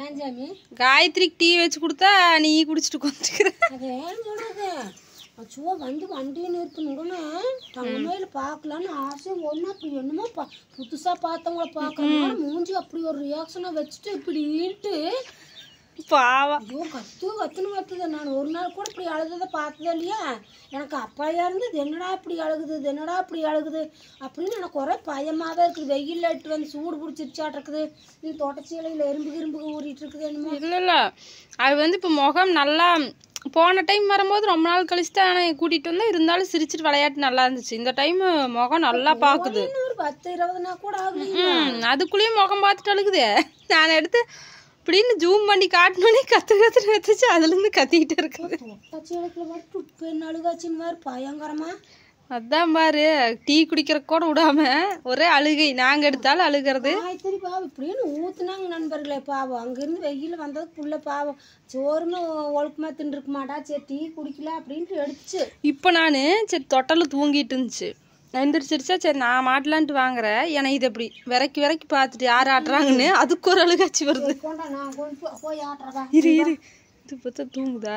ஏன் சாமி காயத்ரிக்கு டீ வச்சு கொடுத்தா நீ குடிச்சிட்டு உட்காந்துக்கிற அது ஏன் சொல்றது சும்மா வந்து வண்டியை நிறுத்தணுங்கன்னு தங்கமையில பார்க்கலான்னு ஆசை ஒன்று அப்படி என்னமோ பா புதுசாக பார்த்தவங்கள பார்க்கறதுனால மூஞ்சி அப்படி ஒரு ரியாக்ஷனை வச்சுட்டு இப்படின்ட்டு பாவம் ஐயோ கத்து கத்துன்னு கத்துது நான் ஒரு நாள் கூட இப்படி அழுததை பார்த்ததே இல்லையா எனக்கு அப்பையா இருந்தது என்னடா இப்படி அழுகுது இது என்னடா இப்படி அழுகுது அப்படின்னு எனக்கு ஒரே பயமாக தான் இருக்குது வெயில்ல இட்டு வந்து சூடு பிடிச்சிருச்சாட்டு இருக்குது நீ தோட்டச்சீலையில் எறும்பு கிரும்பு ஊறிட்டு இருக்குது என்னமோ இல்ல இல்ல அது வந்து இப்போ முகம் நல்லா போன டைம் வரும்போது ரொம்ப நாள் கழிச்சு தான் கூட்டிட்டு வந்தா இருந்தாலும் சிரிச்சிட்டு விளையாட்டு நல்லா இருந்துச்சு இந்த டைம் முகம் நல்லா பாக்குது இன்னும் ஒரு பத்து இருபதுனா கூட ஆகுது ம் அதுக்குள்ளேயும் முகம் பார்த்துட்டு அழுகுதே நான் எடுத்து இப்படின்னு ஜூம் பண்ணி காட்டினோடனே கத்து கத்துன்னு கத்துச்சு அதுல இருந்து கத்திக்கிட்டு இருக்குது தோட்டச்சீலைக்குள்ள மட்டும் உப்பு என்ன அழுகாச்சின்னு மாதிரி பயங்கரமா அதான் பாரு டீ குடிக்கிறதுக்கு கூட விடாம ஒரே அழுகை நாங்க எடுத்தாலும் அழுகிறது காய்கறி பாவம் இப்படின்னு ஊத்துனாங்க நண்பர்களே பாவம் அங்கிருந்து வெயில் வந்ததுக்கு புள்ள பாவம் சோறுன்னு ஒழுக்கமா தின்றுக்க மாட்டா சரி டீ குடிக்கல அப்படின்ட்டு எடுத்துச்சு இப்போ நான் சரி தொட்டல தூங்கிட்டு இருந்துச்சு எந்திரிச்சிருச்சா சரி நான் மாட்டலான்ட்டு வாங்குறேன் ஏன்னா இது எப்படி விரைக்கி விரைக்கி பார்த்துட்டு யார் ஆட்டுறாங்கன்னு அதுக்கு ஒரு அழுகாச்சி வருது கொண்டா நான் கொண்டு போ- போய் ஆட்டுறதா இரு இரு இது பார்த்தா தூங்குதா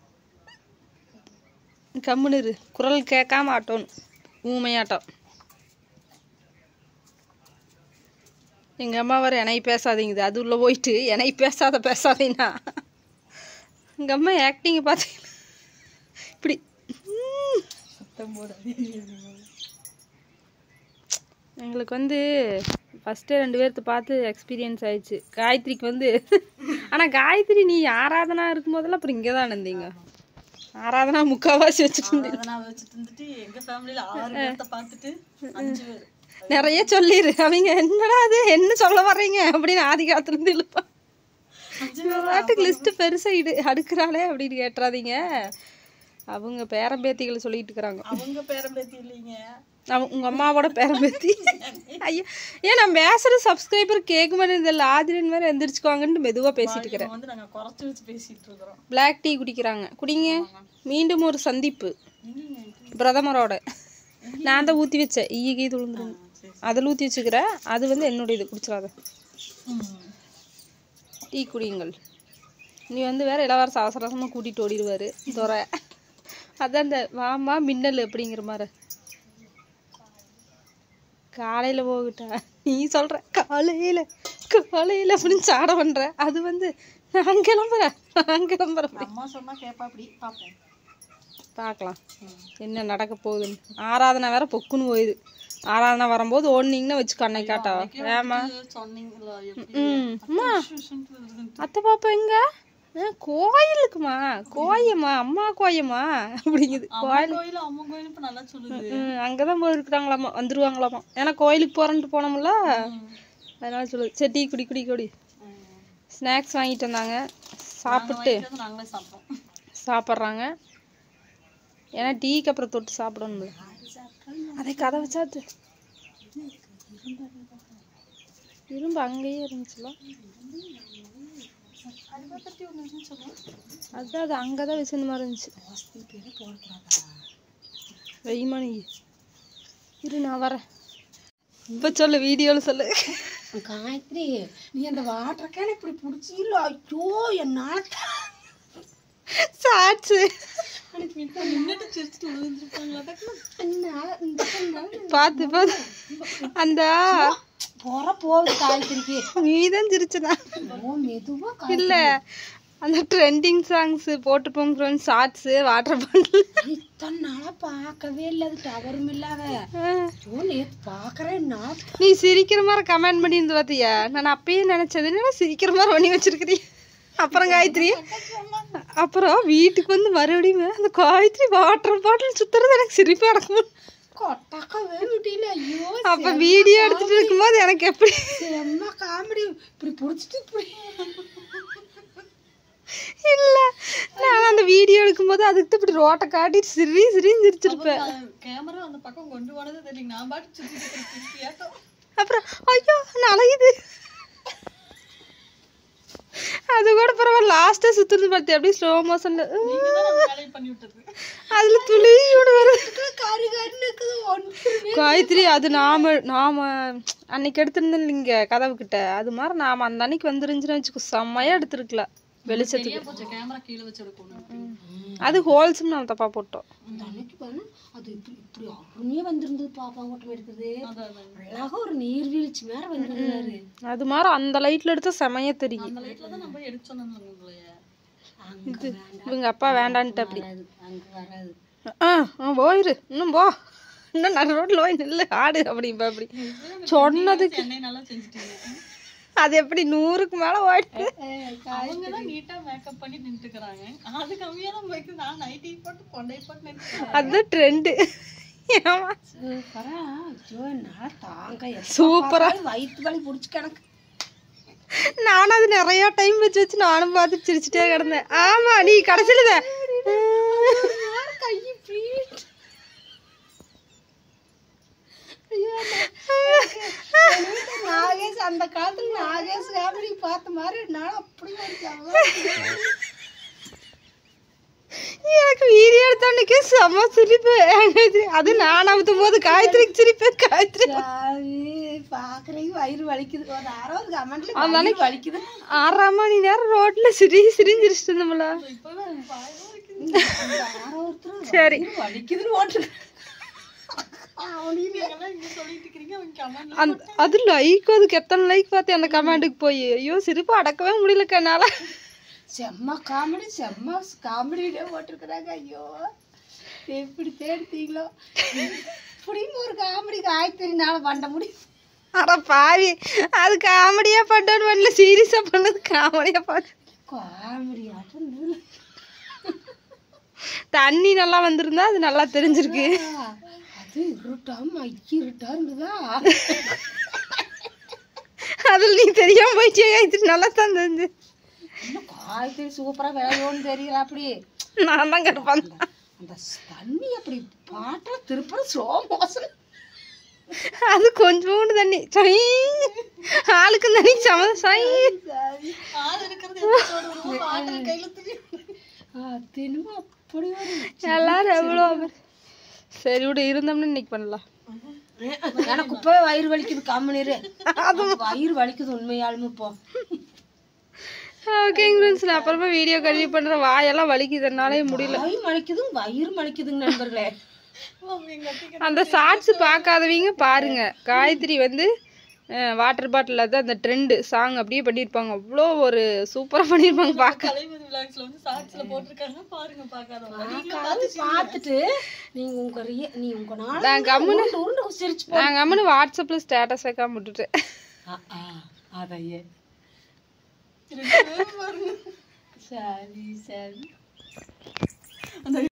கம்முன்னு இரு குரல் கேட்காம ஆட்டோன்னு ஊமையாட்டம் எங்க அம்மா வர என்னை பேசாதீங்குது அது உள்ள போயிட்டு என்னை பேசாத பேசாதீங்கன்னா எங்க அம்மா ஆக்டிங் பார்த்தீங்கன்னா இப்படி ம். எங்களுக்கு வந்து ஃபஸ்ட்டு ரெண்டு பேர்த்த பார்த்து எக்ஸ்பீரியன்ஸ் ஆயிடுச்சு காயத்ரிக்கு வந்து ஆனால் காயத்ரி நீ ஆராதனா இருக்கும்போதெல்லாம் அப்புறம் இங்கே தான் இருந்தீங்க ஆராதனா முக்கால்வாசி வச்சுட்டு இருந்தீங்க நான் வச்சுட்டு இருந்துட்டு எங்க ஃபேமிலியில ஆறு பேர்த்த பார்த்துட்டு அஞ்சு பேர் நிறைய சொல்லிடு அவங்க என்னடா அது என்ன சொல்ல வர்றீங்க அப்படின்னு ஆதி காலத்துல இருந்து இழுப்பா பாட்டுக்கு லிஸ்ட் பெருசா இடு அடுக்குறாளே அப்படின்னு கேட்டுறாதீங்க அவங்க பேரம்பேத்திகளை சொல்லிட்டு இருக்கிறாங்க அவங்க பேரம் பேத்தி இல்லைங்க அவ உங்க அம்மாவோட பேரம்பேத்தி ஐயோ ஏன் நான் பேசுற சப்ஸ்கிரைபர் கேட்க மாட்டேங்குது இல்லை ஆதிரன் மாதிரி எந்திரிச்சுக்குவாங்கன்னு மெதுவா பேசிட்டு இருக்கிறேன் இவங்க வந்து நாங்க குறைச்சு வச்சு பேசிட்டு இருக்கிறோம் பிளாக் டீ குடிக்கிறாங்க குடிங்க மீண்டும் ஒரு சந்திப்பு பிரதமரோட நான் தான் ஊற்றி வச்சேன் ஈகை துளுந்துரும் அதில் ஊற்றி வச்சுக்கிறேன் அது வந்து என்னுடைய இது குடிச்சிடாத டீ குடியுங்கள் நீ வந்து வேற இளவரச அவசர அவசரமாக கூட்டிகிட்டு ஓடிடுவார் துறை அதான் இந்த வாமா மின்னல் அப்படிங்கிற மாதிரி காலையில் போகட்டா நீ சொல்கிற காலையில் காலையில் அப்படின்னு சாட பண்ணுற அது வந்து நான் கிளம்புறேன் நான் கிளம்புறேன் அம்மா சொன்னா கேப்பா அப்படி பாப்போம் பார்க்கலாம் என்ன நடக்க போகுதுன்னு ஆராதனை வேற பொக்குன்னு போயிது ஆராதனை வரும்போது ஓடுனீங்கன்னா வச்சு கண்ணை காட்டா ஏமா சொன்னீங்களா எப்படி ம் அம்மா டியூஷனுக்கு வருதுன்ட்டு. அத்தை பாப்பா எங்க ஆ, கோயிலுக்குமா கோயம்மா அம்மா கோயம்மா அப்படிங்குது கோயில் கோயில் அம்மா கோயில் இப்ப நல்லா சொல்லுது ம் அங்கதான் போயிருக்கிறாங்களாமா வந்துருவாங்களாமா ஏன்னா கோயிலுக்கு போறேன்ட்டு போனோம்ல அதனால சொல்லுது சரி டீ குடி குடி குடி ஸ்நாக்ஸ் வாங்கிட்டு வந்தாங்க சாப்பிட்டு இது நாங்களே சாப்பிடுறோம் சாப்பிட்றாங்க ஏன்னா டீக்கு அப்புறம் தொட்டு சாப்பிடணும்ல அதை கதை வச்சாத்து இரும்பு அங்கேயே இருந்துச்சுல அதான் அது அங்கே தான் வச்சிருந்த மாதிரி இருந்துச்சு வெய்மா நீ இரு நான் வரேன் இப்போ சொல்லு வீடியோவில் சொல்லு காயத்ரி நீ அந்த வாட்டர் கேன் இப்படி பிடிச்சில ஐயோ என்னால சாட்ஸு முன்னாடி சிரிச்சுட்டு விழுந்துருப்பாங்களா என்னால இந்த பார்த்து பார்த்து அந்த போற போகுது காயத்ரிக்கு நீ தான் சிரிச்சனா ஓ மெதுவா கா- இல்ல அந்த ட்ரெண்டிங் சாங்ஸ் போட்டு போங்க ஷார்ட்ஸ் வாட்டர் பாட்டில் இத்தனை நாளா பார்க்கவே இல்லை அது டவரும் இல்லாத ஐயோ நேத்து பாக்குறேன் நான் நீ சிரிக்கிற மாதிரி கமெண்ட் பண்ணியிருந்து பார்த்தியா நான் அப்பயே நினைச்சது என்னடா சிரிக்கிற மாதிரி பண்ணி வச்சிருக்கிறீ அப்புறம் காயத்ரி அப்புறம் வீட்டுக்கு வந்து மறுபடியும் அந்த காயத்ரி வாட்டர் பாட்டில் சுத்துறது எனக்கு சிரிப்பு அடக்கும் கொட்டாக்கவே முடியல ஐயோ அப்ப வீடியோ எடுத்துட்டு இருக்கும்போது எனக்கு எப்படி செம்ம காமெடி இப்படி புடிச்சிட்டு இப்படி இல்ல நான் அந்த வீடியோ எடுக்கும்போது அதுக்கு இப்படி ரோட்டை காட்டிட்டு சிரி சிரின்னு சிரிச்சிருப்பேன் கேமரா அந்த பக்கம் கொண்டு போனது தெரியும் நான் பாட்டு சுத்திட்டு இருக்கேன் கேட்டோம் அப்புறம் ஐயோ நலையுது அது கூட பரவாயில்ல லாஸ்டா சுத்துறது பார்த்து அப்படியே ஸ்லோ மோஷன்ல நீங்க தான் அந்த வேலையை பண்ணி விட்டது அதுல துளியோட வருது காரி காரின்னு இருக்குது ஒன்று காயத்ரி அது நாம நாம அன்னைக்கு எடுத்திருந்தோம் இல்லைங்க கதவு கிட்ட அது மாதிரி நாம அந்த அன்னைக்கு வந்துருந்துச்சுன்னு வச்சுக்கோ செம்மையா எடுத்திருக்கலாம் வெளிச்சத்துக்கு சரியா போச்சு கேமரா கீழே வச்சு எடுக்கணும் அது ஹோல்ஸும் நம்ம தப்பா போட்டோம் அந்த அன்னைக்கு பாருங்க அது இப்படி இப்படி அருமையா வந்திருந்தது பாப்பா ஓட்டம் எடுத்தது அதான் அதான். அழகா ஒரு நீர்வீழ்ச்சி மேல வந்திருந்தாரு அது மாதிரி அந்த லைட்ல எடுத்தா செமையா தெரியும் அந்த லைட்ல தான் நம்ம எடுக்க சொன்னோம்ல உங்களைய அங்க வேண்டாம் இவங்க அப்பா வேண்டான்ட்டு அப்படி வராது அங்க வராது ஆ ஆ, போயிரு இன்னும் போ இன்னும் நடு ரோட்ல போய் நில்லு ஆடு அப்படிம்பா அப்படி சொன்னதுக்கு என்னை நல்லா செஞ்சுட்டீங்க அது எப்படி நூறுக்கு மேல ஓட்டு அவங்க தான் நீட்டா மேக்கப் பண்ணி நின்றுக்கிறாங்க அது கம்மியா தான் வைக்குது நான் நைட்டி போட்டு கொண்டை போட்டு நின்றுக்கிறேன் அதுதான் ட்ரெண்டு ஏமா சூப்பரா ஐயோ என்னால தாங்க எப்ப சூப்பரா பார்த்தாலும் வயித்து வலி புடிச்சு கணக்கு நானும் அது நிறைய டைம் வச்சு வச்சு நானும் பார்த்து சிரிச்சுட்டே கிடந்தேன் ஆமா நீ கடைசியில தான் கை பீட் ஐயோ, நான் எங்க வீட்டு நாகேஷ் அந்த காலத்துல நாகேஷ் ஃபேமிலி பார்த்த மாதிரி நான் அப்படி வரைக்கும் எனக்கு வீடியோ எடுத்தானுக்கே செம சிரிப்பு அது நான் அமுத்தும் போது காயத்ரிக்கு சிரிப்பு காயத்ரி பாக்குறதுக்கு வயிறு வலிக்குது ஒரு யாராவது கமெண்ட்ல அந்த வயிறு வலிக்குது ஆறாம் மணி நேரம் ரோட்ல சிரி சிரிஞ்சு சிரிச்சிட்டு இருந்தோம்ல இப்பவே எனக்கு பயமா இருக்குது அந்த யாரோ ஒருத்தர் சரி வயிறு வலிக்குதுன்னு ஓட்டு நீங்கெல்லாம் இங்க சொல்லிட்டு இருக்கிறீங்க அவங்க கமெண்ட் அந்த அது லைக் அதுக்கு எத்தனை லைக் பார்த்தேன் அந்த கமெண்டுக்கு போய் ஐயோ சிரிப்பு அடக்கவே முடியல என்னால செம்ம காமெடி செம்ம காமெடி வீடியோ போட்டிருக்கிறாங்க ஐயோ எப்படி தேடித்தீங்களோ இப்படின்னு ஒரு காமெடிக்கு ஆயிரத்தி பண்ண முடியும் அட பாவி அது காமெடியா பண்ணணும் பண்ணல சீரியஸா பண்ணது காமெடியா பண்ண காமெடி ஆட்டம் இருந்தது. தண்ணி நல்லா வந்திருந்தா அது நல்லா தெரிஞ்சிருக்கு அது இருட்டாம ஐக்கி இருட்டா இருந்ததா அதுல நீ தெரியாம போயிட்டே காயத்ரி நல்லா தான் தெரிஞ்சு இன்னும் காய்கறி சூப்பரா விளையோன்னு தெரியல அப்படி நான் தான் கடுப்பான் அந்த தண்ணி அப்படி பாட்டா திருப்ப ஸ்லோ மோஷன் அது கொஞ்சோண்டு தண்ணி சை ஆளுக்கு தண்ணி சம சை ஆள் இருக்கிறது எத்தோட வருமோ பாட்டில் கையில தெரியும் தினமும் அப்படி வரும் எல்லாரும் எவ்வளோ சரி விட இருந்தோம்னு இன்னைக்கு பண்ணலாம் எனக்கு இப்ப வயிறு வலிக்குது கம்மனிரு வயிறு வலிக்குது உண்மையாலுமே இப்போ ஓகேங்க ஃப்ரெண்ட்ஸ் நான் அப்புறமா வீடியோ கல்வி பண்றேன் வாயெல்லாம் வலிக்குதுனாலே முடியல வாய் மலிக்குது வயிறு மலிக்குதுங்க நண்பர்களே எங்க அத்தைக்கு அந்த ஷார்ட்ஸ் பார்க்காதவங்க பாருங்க காயத்ரி வந்து வாட்டர் பாட்டில் தான் அந்த ட்ரெண்டு சாங் அப்படியே பண்ணியிருப்பாங்க அவ்வளோ ஒரு சூப்பராக பண்ணியிருப்பாங்க பார்க்க கலைமதி விளாக்ஸ்ல வந்து ஷார்ட்ஸ்ல போட்டிருக்காங்க பாருங்க பார்க்காதவங்க நீங்களும் பார்க்காது பார்த்துட்டு நீங்க உங்க ரிய- நீ உங்க நாள் நான் கம்முன்னு உருண்டு சிரிச்சு நான் கம்முன்னு வாட்ஸ்அப்பில் ஸ்டேட்டஸ் வைக்காம விட்டுட்டேன் அதையே ரெண்டு பேரும் பாருங்க சரி சரி